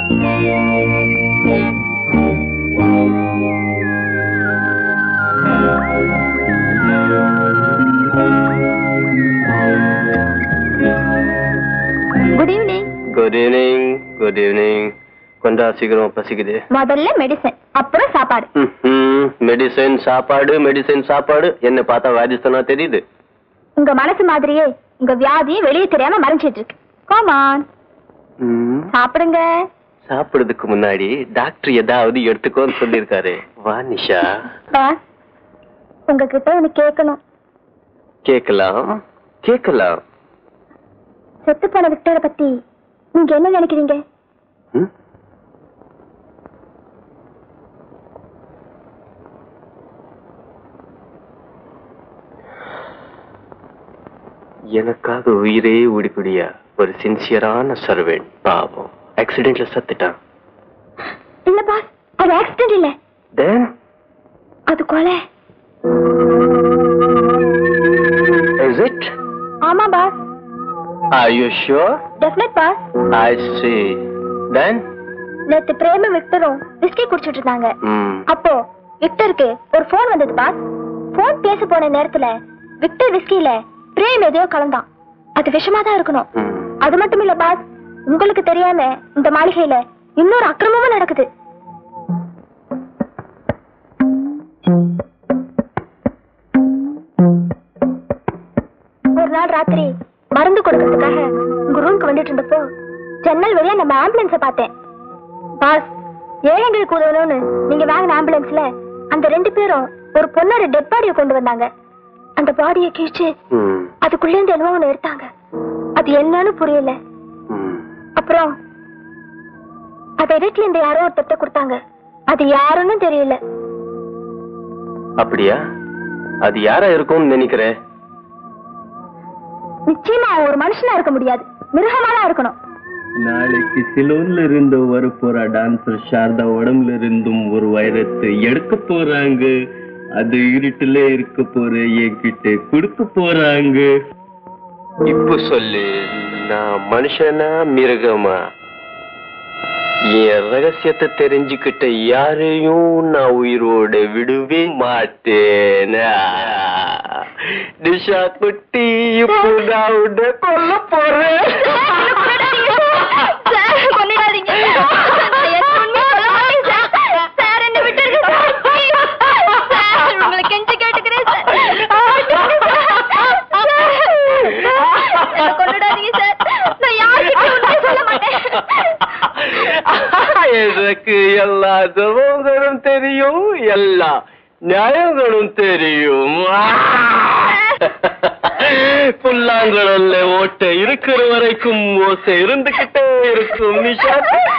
Good evening good evening good evening கொஞ்சம் சீக்கிரம் பசிக்குது முதல்ல மெடிசன் அப்புறம் சாப்பாடு மெடிசன் சாப்பாடு மெடிசன் சாப்பாடு என்ன பார்த்தா வாதிஸ்தானா தெரியுது உங்க மனசு மாதிரியே உங்க வியாதியும் வெளியே தெரியாம மறைஞ்சிட்டு இருக்கு கோமான் ம், சாப்பிடுங்க சாப்பிடுறதுக்கு முன்னாடி டாக்டர் ஏதாவது எடுத்துக்கோன்னு சொல்லியிருக்காரு வா நிஷா பாஸ் உங்ககிட்ட ஒண்ணு கேட்கணும் கேட்கலாம் கேட்கலாம் செத்து போன விக்டரை பத்தி நீங்க என்ன நினைக்கிறீங்க ம்? எனக்காக உயிரே உடிக்குடியா ஒரு சின்சியரான சர்வெண்ட் பாவம் ஆக்சிடென்ட்ல சத்துட்டான் இல்ல பாஸ் அது ஆக்சிடென்ட் இல்ல தென் அது கொலை இஸ் இட் ஆமா boss are you sure definite boss I see then நேத்து பிரேம விக்டரும் விஸ்கி குடிச்சிட்டு இருந்தாங்க அப்போ விக்டருக்கு ஒரு போன் வந்தது பாஸ் போன் பேச போன நேரத்துல விக்டர் விஸ்கில பிரேம் எதையோ கலந்தான் அது விஷமா தான் இருக்கணும் அது மட்டும் இல்ல பாஸ் உங்களுக்கு தெரியாம இந்த மாளிகையில இன்னொரு அக்கிரமமும் நடக்குது ஒரு நாள் ராத்திரி மருந்து கொடுக்கறதுக்காக உங்க ரூம்க்கு வந்துட்டு இருந்தப்போ ஜன்னல் வழியா நம்ம ஆம்புலன்ஸ பார்த்தேன் பாஸ் ஏழைங்களுக்கு உதவணும்னு நீங்க வாங்கின ஆம்புலன்ஸ்ல அந்த ரெண்டு பேரும் ஒரு பொண்ணோட டெட் பாடியை கொண்டு வந்தாங்க அந்த பாடியை கிழிச்சு அதுக்குள்ள இருந்து என்னவோ ஒண்ணு எடுத்தாங்க அது என்னன்னு புரியல அப்புறம் அதை வீட்டுல இருந்து யாரோ ஒருத்தட்ட கொடுத்தாங்க அது யாருன்னு தெரியல அப்படியா அது யாரா இருக்கும்னு நினைக்கிறேன் நிச்சயமா அவன் ஒரு மனுஷனா இருக்க முடியாது மிருகமா தான் இருக்கணும் நாளைக்கு சிலோன்ல இருந்து வர போற டான்சர் சாரதா உடம்புல இருந்தும் ஒரு வைரத்தை எடுக்க போறாங்க அது இருட்டுல இருக்க போற என்கிட்ட கொடுக்க போறாங்க இப்ப சொல்லு நான் மனுஷனா மிருகமா என் ரகசியத்தை தெரிஞ்சுக்கிட்ட யாரையும் நான் உயிரோட விடவே மாட்டேன் நிஷா குட்டி இப்போ நான் உன்னை கொல்ல போறேன் கொண்டாதீங்க உங்களை கெஞ்சி கேட்டுக்கிறேன் கொண்டாதீங்க சார் நான் யாருக்கிட்ட உண்மையை சொல்ல மாட்டேன் எனக்கு எல்லா ஜபங்களும் தெரியும் எல்லா நியாயங்களும் தெரியும் புல்லாங்கடல்ல ஓட்டை இருக்கிற வரைக்கும் ஓசை இருந்துகிட்டே இருக்கும் நிஷா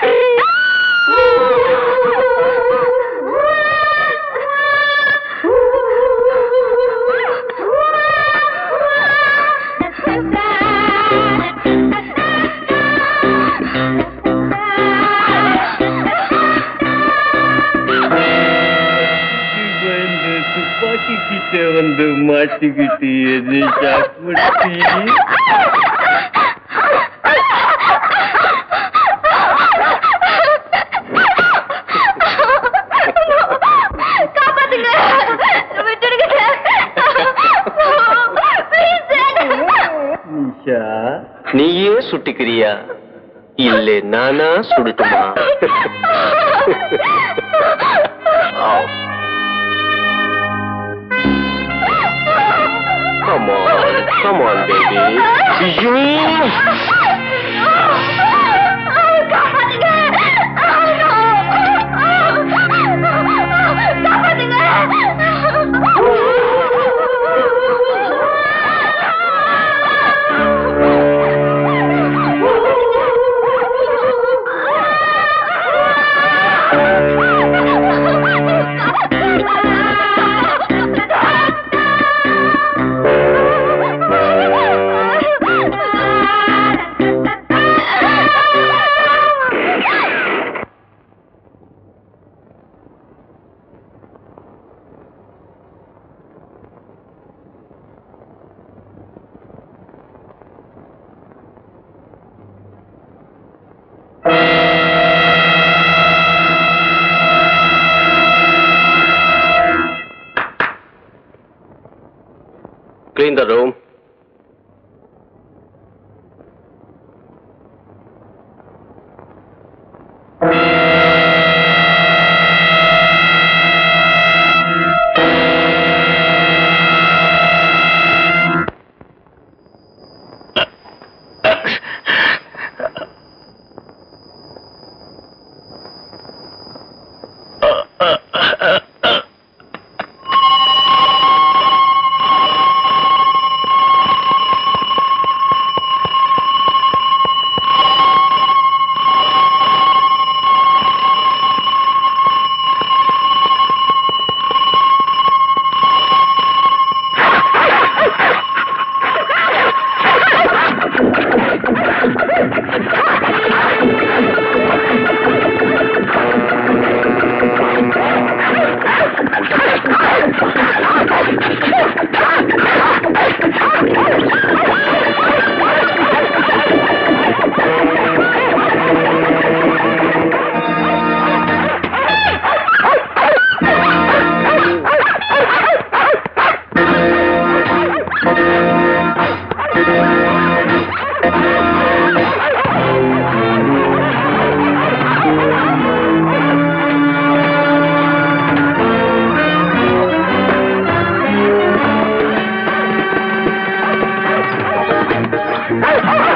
வந்து துப்பாக்கி கிட்ட வந்து மாட்டிக்கிட்டு நிஷா குட்டி காப்பாத்துங்க விட்டுடுங்க Please, sir. நிஷா நீயே சுட்டிக்கிறியா இல்ல நானா சுடட்டுமா Come on, come on, baby. ஐயோ! clean the room.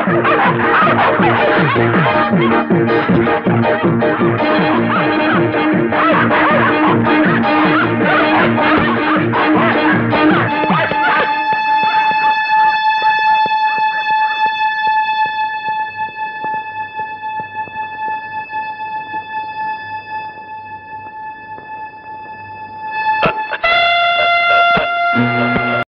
Thank you.